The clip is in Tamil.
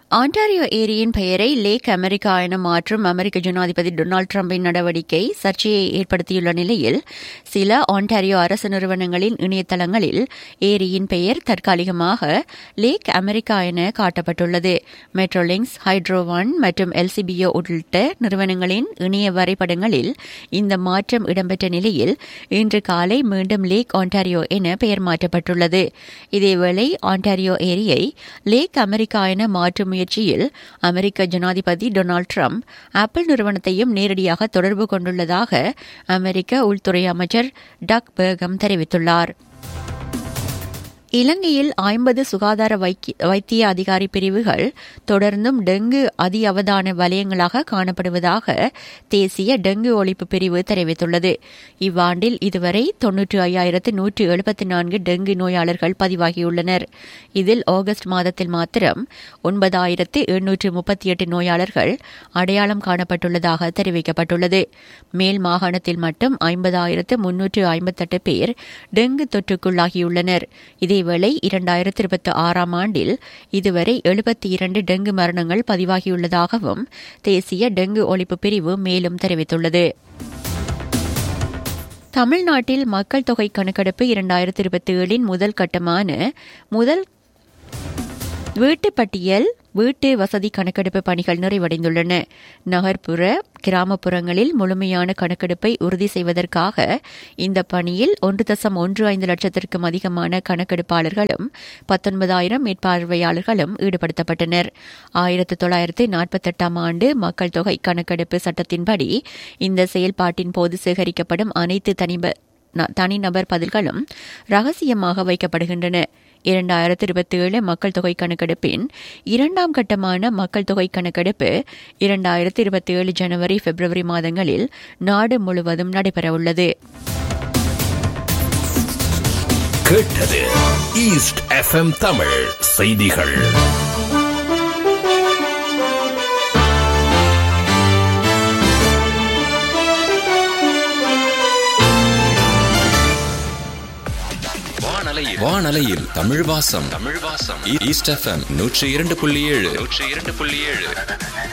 ஆண்டாரியோ ஏரியின் பெயரை லேக் அமெரிக்கா என மாற்றும் அமெரிக்க ஜனாதிபதி டொனால்டு டிரம்பின் நடவடிக்கை சர்ச்சையை ஏற்படுத்தியுள்ள நிலையில் சில ஆண்டாரியோ அரசு நிறுவனங்களின் இணையதளங்களில் ஏரியின் பெயர் தற்காலிகமாக லேக் அமெரிக்கா என காட்டப்பட்டுள்ளது மெட்ரோலிங்ஸ் ஹைட்ரோ ஒன் மற்றும் எல்சிபிஓ உள்ளிட்ட நிறுவனங்களின் இணைய வரைபடங்களில் இந்த மாற்றம் இடம்பெற்ற நிலையில் இன்று காலை மீண்டும் லேக் ஆண்டாரியோ என பெயர் மாற்றப்பட்டுள்ளது இதேவேளை ஆண்டாரியோ ஏரியை லேக் அமெரிக்கா என மாற்றும் முயற்சியில் அமெரிக்க ஜனாதிபதி டொனால்டு ட்ரம்ப் ஆப்பிள் நிறுவனத்தையும் நேரடியாக தொடர்பு கொண்டுள்ளதாக அமெரிக்க உள்துறை அமைச்சர் டக் பேகம் தெரிவித்துள்ளார் இலங்கையில் ஐம்பது சுகாதார வைத்திய அதிகாரி பிரிவுகள் தொடர்ந்தும் டெங்கு அதி அவதான வலயங்களாக காணப்படுவதாக தேசிய டெங்கு ஒழிப்பு பிரிவு தெரிவித்துள்ளது இவ்வாண்டில் இதுவரை தொன்னூற்றி ஐயாயிரத்து நூற்று எழுபத்தி நான்கு டெங்கு நோயாளர்கள் பதிவாகியுள்ளனர் இதில் ஆகஸ்ட் மாதத்தில் மாத்திரம் ஒன்பதாயிரத்து எண்ணூற்று முப்பத்தி எட்டு நோயாளர்கள் அடையாளம் காணப்பட்டுள்ளதாக தெரிவிக்கப்பட்டுள்ளது மேல் மாகாணத்தில் மட்டும் ஐம்பதாயிரத்து முன்னூற்று ஐம்பத்தெட்டு பேர் டெங்கு தொற்றுக்குள்ளாகியுள்ளனர் இதே இதேவேளை இரண்டாயிரத்தி இருபத்தி ஆறாம் ஆண்டில் இதுவரை எழுபத்தி இரண்டு டெங்கு மரணங்கள் பதிவாகியுள்ளதாகவும் தேசிய டெங்கு ஒழிப்பு பிரிவு மேலும் தெரிவித்துள்ளது தமிழ்நாட்டில் மக்கள் தொகை கணக்கெடுப்பு இரண்டாயிரத்தி இருபத்தி ஏழின் முதல் கட்டமான முதல் வீட்டு பட்டியல் வீட்டு வசதி கணக்கெடுப்பு பணிகள் நிறைவடைந்துள்ளன நகர்ப்புற கிராமப்புறங்களில் முழுமையான கணக்கெடுப்பை உறுதி செய்வதற்காக இந்த பணியில் ஒன்று தசம் ஒன்று ஐந்து லட்சத்திற்கும் அதிகமான கணக்கெடுப்பாளர்களும் பத்தொன்பதாயிரம் மேற்பார்வையாளர்களும் ஈடுபடுத்தப்பட்டனர் ஆயிரத்து தொள்ளாயிரத்து நாற்பத்தெட்டாம் ஆண்டு மக்கள் தொகை கணக்கெடுப்பு சட்டத்தின்படி இந்த செயல்பாட்டின் போது சேகரிக்கப்படும் அனைத்து தனிப தனிநபர் பதில்களும் ரகசியமாக வைக்கப்படுகின்றன இரண்டாயிரத்தி இருபத்தி ஏழு மக்கள் தொகை கணக்கெடுப்பின் இரண்டாம் கட்டமான மக்கள் தொகை கணக்கெடுப்பு இரண்டாயிரத்தி இருபத்தி ஏழு ஜனவரி பிப்ரவரி மாதங்களில் நாடு முழுவதும் நடைபெறவுள்ளது கேட்டது ஈஸ்ட் எஃப்எம் தமிழ் செய்திகள் வானலையில் வானலையில் தமிழ் வாசம் தமிழ் வாசம் ஈஸ்ட் எஃப்எம் நூற்றி இரண்டு புள்ளி ஏழு நூற்றி இரண்டு புள்ளி ஏழு